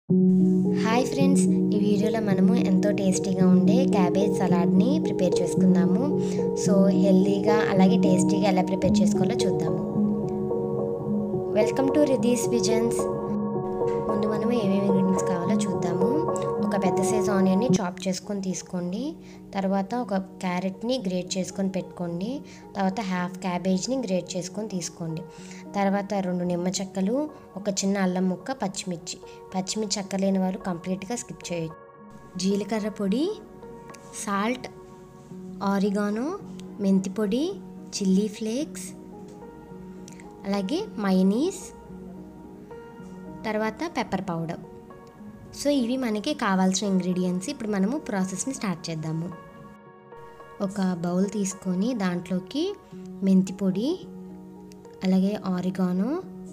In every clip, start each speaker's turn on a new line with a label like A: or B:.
A: hi friends ఈ వీడియోలో మనము ఎంతో టేస్టీగా ఉండే క్యాబేజ్ సలాడ్ని ప్రిపేర్ చేసుకుందాము సో హెల్తీగా అలాగే టేస్టీగా ఎలా ప్రిపేర్ చేసుకోవాలో చూద్దాము వెల్కమ్ టు రిదీస్ విజన్స్ ముందు మనము ఏమేమి ఇంగ్రీడియంట్స్ కావాలో చూద్దాము ఒక పెద్ద సైజ్ ఆనియన్ని చాప్ చేసుకొని తీసుకోండి తర్వాత ఒక క్యారెట్ని గ్రేట్ చేసుకొని పెట్టుకోండి తర్వాత హాఫ్ క్యాబేజ్ని గ్రేట్ చేసుకొని తీసుకోండి తర్వాత రెండు నిమ్మ చెక్కలు ఒక చిన్న అల్లం ముక్క పచ్చిమిర్చి పచ్చిమిర్చి అక్కలేని వాళ్ళు కంప్లీట్గా స్కిప్ చేయొచ్చు జీలకర్ర పొడి సాల్ట్ ఆరిగానో మెంతి పొడి చిల్లీ ఫ్లేక్స్ అలాగే మైనీస్ తర్వాత పెప్పర్ పౌడర్ సో ఇవి మనకి కావాల్సిన ఇంగ్రీడియంట్స్ ఇప్పుడు మనము ప్రాసెస్ని స్టార్ట్ చేద్దాము ఒక బౌల్ తీసుకొని దాంట్లోకి మెంతి పొడి అలాగే ఆరిగానో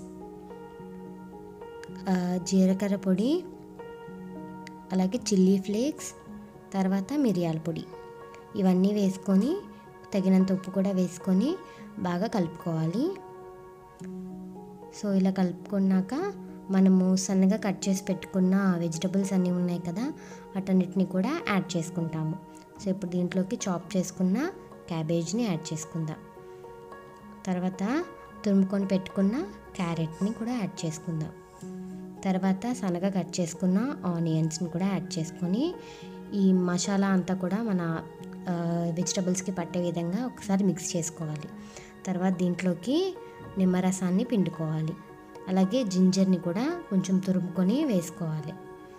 A: ఆ, జీలకర్ర పొడి అలాగే చిల్లీ ఫ్లేక్స్ తర్వాత మిరియాల పొడి ఇవన్నీ వేసుకొని తగినంత ఉప్పు కూడా వేసుకొని బాగా కలుపుకోవాలి సో ఇలా కలుపుకున్నాక మనము సన్నగా కట్ చేసి పెట్టుకున్న వెజిటబుల్స్ అన్నీ ఉన్నాయి కదా వాటన్నిటిని కూడా యాడ్ చేసుకుంటాము సో ఇప్పుడు దీంట్లోకి చాప్ చేసుకున్న క్యాబేజ్ని యాడ్ చేసుకుందాం తర్వాత తురుముకొని పెట్టుకున్న క్యారెట్ని కూడా యాడ్ చేసుకుందాం తర్వాత సన్నగా కట్ చేసుకున్న ఆనియన్స్ని కూడా యాడ్ చేసుకొని ఈ మసాలా అంతా కూడా మన వెజిటబుల్స్కి పట్టే విధంగా ఒకసారి మిక్స్ చేసుకోవాలి తర్వాత దీంట్లోకి నిమ్మరసాన్ని పిండుకోవాలి అలాగే జింజర్ని కూడా కొంచెం తురుముకొని వేసుకోవాలి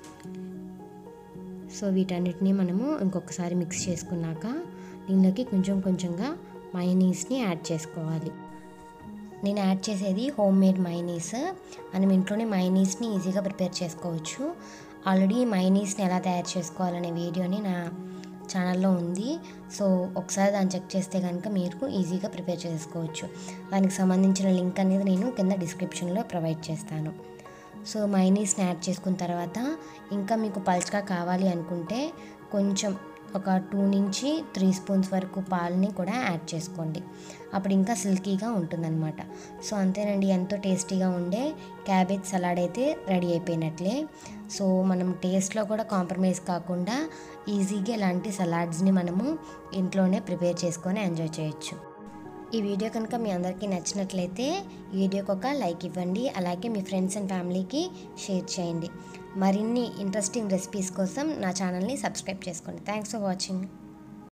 A: సో వీటన్నిటిని మనము ఇంకొకసారి మిక్స్ చేసుకున్నాక దీనిలోకి కొంచెం కొంచెంగా మైనీస్ని యాడ్ చేసుకోవాలి నేను యాడ్ చేసేది హోమ్ మేడ్ మైనీస్ మనం ఇంట్లోనే మైనీస్ని ఈజీగా ప్రిపేర్ చేసుకోవచ్చు ఆల్రెడీ మైనీస్ని ఎలా తయారు చేసుకోవాలనే వీడియోని నా ఛానల్లో ఉంది సో ఒకసారి దాన్ని చెక్ చేస్తే కనుక మీరు ఈజీగా ప్రిపేర్ చేసుకోవచ్చు దానికి సంబంధించిన లింక్ అనేది నేను కింద డిస్క్రిప్షన్లో ప్రొవైడ్ చేస్తాను సో మైనీస్ని యాడ్ చేసుకున్న తర్వాత ఇంకా మీకు పల్చగా కావాలి అనుకుంటే కొంచెం ఒక టూ నుంచి త్రీ స్పూన్స్ వరకు పాలని కూడా యాడ్ చేసుకోండి అప్పుడు ఇంకా సిల్కీగా ఉంటుందన్నమాట సో అంతేనండి ఎంతో టేస్టీగా ఉండే క్యాబేజ్ సలాడ్ అయితే రెడీ అయిపోయినట్లే సో మనం టేస్ట్లో కూడా కాంప్రమైజ్ కాకుండా ఈజీగా ఇలాంటి సలాడ్స్ని మనము ఇంట్లోనే ప్రిపేర్ చేసుకొని ఎంజాయ్ చేయొచ్చు ఈ వీడియో కనుక మీ అందరికీ నచ్చినట్లయితే ఈ వీడియోకి ఒక లైక్ ఇవ్వండి అలాగే మీ ఫ్రెండ్స్ అండ్ ఫ్యామిలీకి షేర్ చేయండి మరిన్ని ఇంట్రెస్టింగ్ రెసిపీస్ కోసం నా ఛానల్ని సబ్స్క్రైబ్ చేసుకోండి థ్యాంక్స్ ఫర్ వాచింగ్